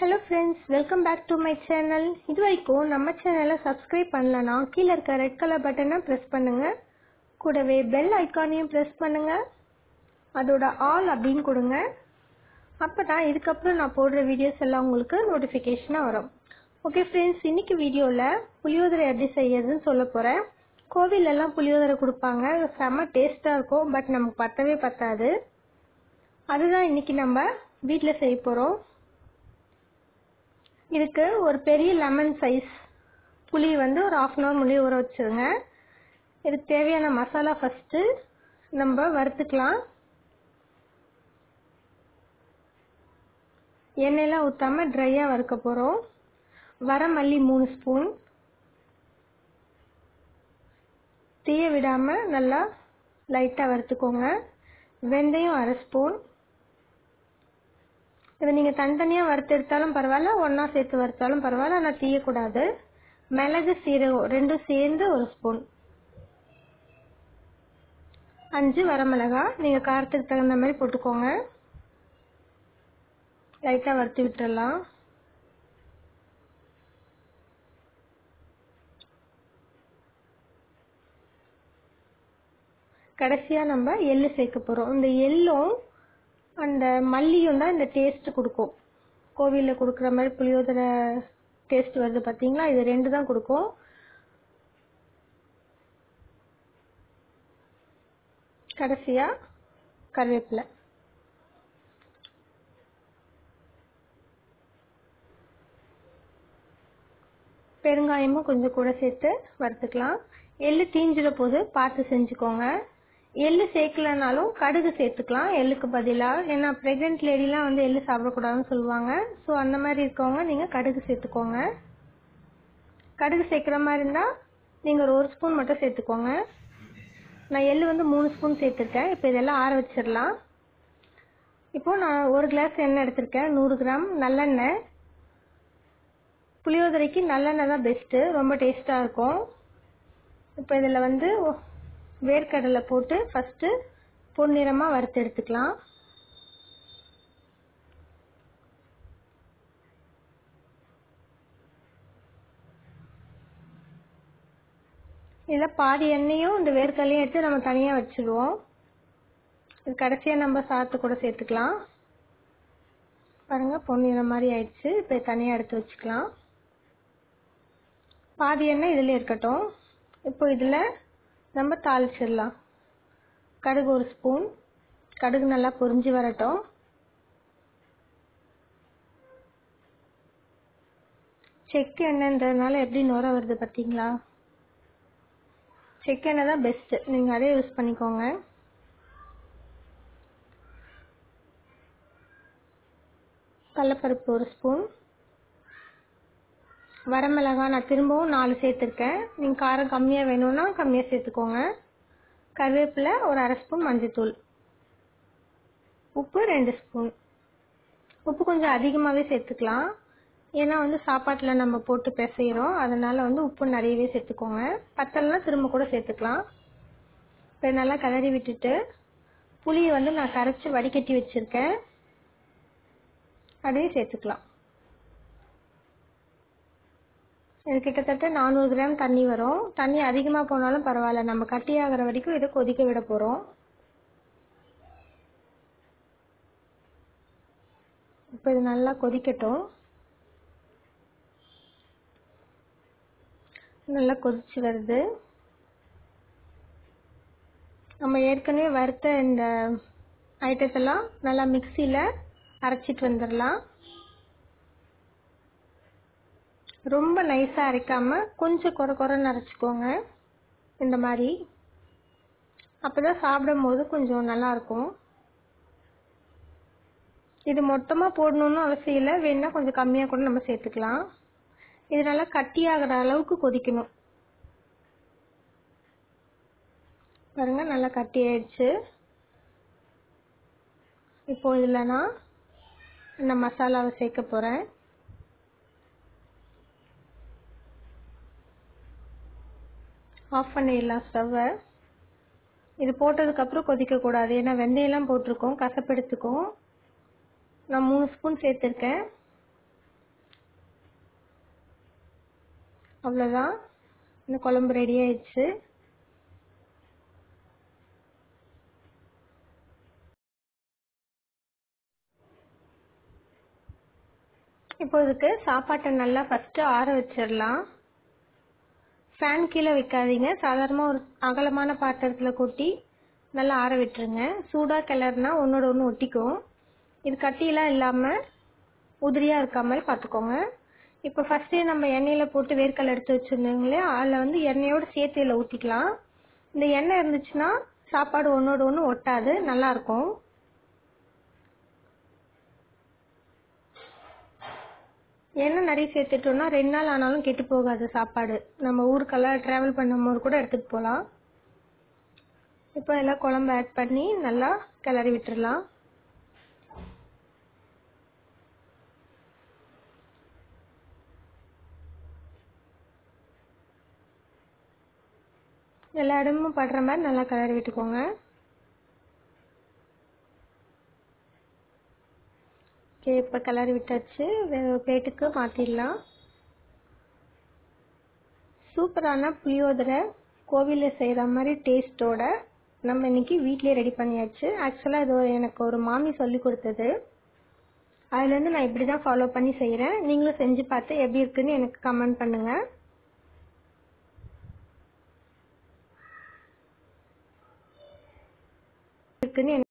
hello friends welcome back to my channel இது வரைக்கும் நம்ம சேனலை சப்ஸ்கிரைப் பண்ணலனா கீழே இருக்க ரெட் கலர் பட்டனை ப்ரெஸ் பண்ணுங்க கூடவே பெல் ஐக்கானையும் ப்ரெஸ் பண்ணுங்க அதோட ஆல் அப்படின்னு கொடுங்க அப்போ தான் இதுக்கப்புறம் நான் போடுற வீடியோஸ் எல்லாம் உங்களுக்கு நோட்டிஃபிகேஷனாக வரும் ஓகே ஃப்ரெண்ட்ஸ் இன்னைக்கு வீடியோவில் புளியோதரை எப்படி செய்யறதுன்னு சொல்ல போகிறேன் கோவிலெல்லாம் புளியோதரை கொடுப்பாங்க செம்ம டேஸ்ட்டாக இருக்கும் பட் நமக்கு பத்தவே பத்தாது அதுதான் இன்னைக்கு நம்ம வீட்டில் செய்ய போகிறோம் இதுக்கு ஒரு பெரிய லெமன் சைஸ் புளி வந்து ஒரு ஆஃப் அன் ஹவர் முன்னாடி ஊற வச்சுருங்க இதுக்கு தேவையான மசாலா ஃபஸ்ட்டு நம்ம வறுத்துக்கலாம் எண்ணெயெல்லாம் ஊற்றாம ட்ரையாக வறுக்க போகிறோம் வரமல்லி மூணு ஸ்பூன் தீய விடாமல் நல்லா லைட்டாக வறுத்துக்கோங்க வெந்தயம் அரை ஸ்பூன் இதை நீங்கள் தனித்தனியாக வறுத்து எடுத்தாலும் பரவாயில்ல ஒன்றா சேர்த்து வறுத்தாலும் பரவாயில்ல ஆனால் தீயக்கூடாது மிளகு சீரகம் ரெண்டும் சேர்ந்து ஒரு ஸ்பூன் அஞ்சு வரமிளகா நீங்கள் காரத்துக்கு தகுந்த மாதிரி போட்டுக்கோங்க லைட்டாக வறுத்து விட்டுடலாம் கடைசியாக நம்ம எள்ளு சேர்க்க போகிறோம் இந்த எள்ளும் அந்த மல்லியும் தான் இந்த டேஸ்ட் கொடுக்கும் கோவிலில் கொடுக்குற மாதிரி புளியோதரை டேஸ்ட் வருது பார்த்தீங்களா இது ரெண்டு தான் கொடுக்கும் கடைசியாக கருவேப்பிலை பெருங்காயமும் கொஞ்சம் கூட சேர்த்து வறுத்துக்கலாம் எள்ளு தீஞ்சிட போது பார்த்து செஞ்சுக்கோங்க எள்ளு சேர்க்கலனாலும் கடுகு சேர்த்துக்கலாம் எள்ளுக்கு பதிலாக ஏன்னா ப்ரெக்னென்ட் லேடிலாம் வந்து எள்ளு சாப்பிடக்கூடாதுன்னு சொல்லுவாங்க ஸோ அந்த மாதிரி இருக்கவங்க நீங்கள் கடுகு சேர்த்துக்கோங்க கடுகு சேர்க்குற மாதிரி இருந்தால் நீங்கள் ஒரு ஒரு ஸ்பூன் மட்டும் சேர்த்துக்கோங்க நான் எள்ளு வந்து மூணு ஸ்பூன் சேர்த்துருக்கேன் இப்போ இதெல்லாம் ஆற வச்சிடலாம் இப்போது நான் ஒரு கிளாஸ் எண்ணெய் எடுத்திருக்கேன் நூறு கிராம் நல்லெண்ணெய் புளியோதரைக்கு நல்லெண்ணெய் தான் பெஸ்ட்டு ரொம்ப டேஸ்ட்டாக இருக்கும் இப்போ இதில் வந்து வேர்க்கடலை போட்டு ஃபஸ்ட்டு பொன்னிறமாக வறுத்து எடுத்துக்கலாம் இதில் பாதி எண்ணெயும் இந்த வேர்க்கடலையும் எடுத்து நம்ம தனியாக வச்சுடுவோம் இது கடைசியாக நம்ம சாத்து கூட சேர்த்துக்கலாம் பாருங்கள் பொன்னிறம் மாதிரி ஆயிடுச்சு இப்போ தனியாக எடுத்து வச்சுக்கலாம் பாதி எண்ணெய் இதில் இருக்கட்டும் இப்போ இதில் நம்ம தாளிச்சிடலாம் கடுகு ஒரு ஸ்பூன் கடுகு நல்லா பொரிஞ்சு வரட்டும் செக்கு எண்ணெய்ன்றதுனால எப்படி நுர வருது பார்த்தீங்களா செக்கு எண்ணெய் தான் பெஸ்ட்டு நீங்கள் அதே யூஸ் பண்ணிக்கோங்க கடலப்பருப்பு ஒரு ஸ்பூன் வரமிளகா நான் திரும்பவும் நாலு சேர்த்துருக்கேன் நீங்கள் காரம் கம்மியாக வேணும்னா கம்மியாக சேர்த்துக்கோங்க கருவேப்பிலை ஒரு அரை ஸ்பூன் மஞ்சத்தூள் உப்பு ரெண்டு ஸ்பூன் உப்பு கொஞ்சம் அதிகமாகவே சேர்த்துக்கலாம் ஏன்னா வந்து சாப்பாட்டில் நம்ம போட்டு பிசைகிறோம் அதனால் வந்து உப்பு நிறையவே சேர்த்துக்கோங்க பத்தலைனா திரும்ப கூட சேர்த்துக்கலாம் இப்போ நல்லா கிளறி விட்டுட்டு புளியை வந்து நான் கரைச்சி வடிகட்டி வச்சுருக்கேன் அதையும் சேர்த்துக்கலாம் இது கிட்டத்தட்ட நானூறு கிராம் தண்ணி வரும் தண்ணி அதிகமாக போனாலும் பரவாயில்ல நம்ம கட்டி ஆகிற வரைக்கும் இதை கொதிக்க விட போகிறோம் இப்போ இது நல்லா கொதிக்கட்டும் நல்லா கொதிச்சு வருது நம்ம ஏற்கனவே வறுத்த இந்த ஐட்டத்தெல்லாம் நல்லா மிக்சியில் அரைச்சிட்டு வந்துடலாம் ரொம்ப நைஸாக அரைக்காம கொஞ்சம் குறை குறைன்னு அரைச்சிக்கோங்க இந்த மாதிரி அப்போ தான் சாப்பிடும் போது கொஞ்சம் நல்லாயிருக்கும் இது மொத்தமாக போடணுன்னு அவசியம் இல்லை வேணா கொஞ்சம் கம்மியாக கூட நம்ம சேர்த்துக்கலாம் இது நல்லா கட்டியாகிற அளவுக்கு கொதிக்கணும் பாருங்க நல்லா கட்டி ஆயிடுச்சு இப்போ இதில் நான் இந்த மசாலாவை சேர்க்க போகிறேன் ஆஃப் பண்ணிடலாம் ஸ்டவ்வை இது போட்டதுக்கப்புறம் கொதிக்கக்கூடாது ஏன்னா வெந்தயம்லாம் போட்டிருக்கோம் கசப்பெடுத்துக்கும் நான் மூணு ஸ்பூன் சேர்த்துருக்கேன் அவ்வளோதான் இந்த குழம்பு ரெடி ஆயிடுச்சு இப்போ இதுக்கு சாப்பாட்டை நல்லா ஃபஸ்ட்டு ஆற வச்சிடலாம் ஃபேன் கீழே வைக்காதீங்க சாதாரணமாக ஒரு அகலமான பாத்திரத்தில் கொட்டி நல்லா ஆற விட்டுருங்க சூடாக கிளறுனா ஒன்றோட ஒன்று ஒட்டிக்கும் இது கட்டியெல்லாம் இல்லாமல் உதிரியாக இருக்க மாதிரி பார்த்துக்கோங்க இப்போ ஃபஸ்ட்டே நம்ம எண்ணெயில் போட்டு வேர்க்கடலை எடுத்து வச்சுருந்தோங்க இல்லையா அதில் வந்து எண்ணெயோடு சேர்த்து இதில் ஊற்றிக்கலாம் இந்த எண்ணெய் இருந்துச்சுன்னா சாப்பாடு ஒன்றோட ஒன்று ஒட்டாது நல்லாயிருக்கும் எண்ணெய் நிறைய சேர்த்துட்டோம்னா ரெண்டு நாள் ஆனாலும் கெட்டு போகாது சாப்பாடு நம்ம ஊருக்கெல்லாம் ட்ராவல் பண்ணும்போது கூட எடுத்துகிட்டு போகலாம் இப்போ எல்லாம் குழம்பு ஆட் பண்ணி நல்லா கிளறி விட்டுறலாம் எல்லா இடமும் படுற மாதிரி நல்லா கிளறி விட்டுக்கோங்க ஓகே இப்போ கிளறி விட்டாச்சு வேறு பிளேட்டுக்கு மாற்றிடலாம் சூப்பரான புளியோதரை கோவிலில் செய்கிற மாதிரி டேஸ்ட்டோட நம்ம இன்னைக்கு வீட்லேயே ரெடி பண்ணியாச்சு ஆக்சுவலாக இது எனக்கு ஒரு மாமி சொல்லி கொடுத்தது அதுலேருந்து நான் இப்படி தான் ஃபாலோ பண்ணி செய்கிறேன் நீங்களும் செஞ்சு பார்த்து எப்படி இருக்குன்னு எனக்கு கமெண்ட் பண்ணுங்கள் இருக்குன்னு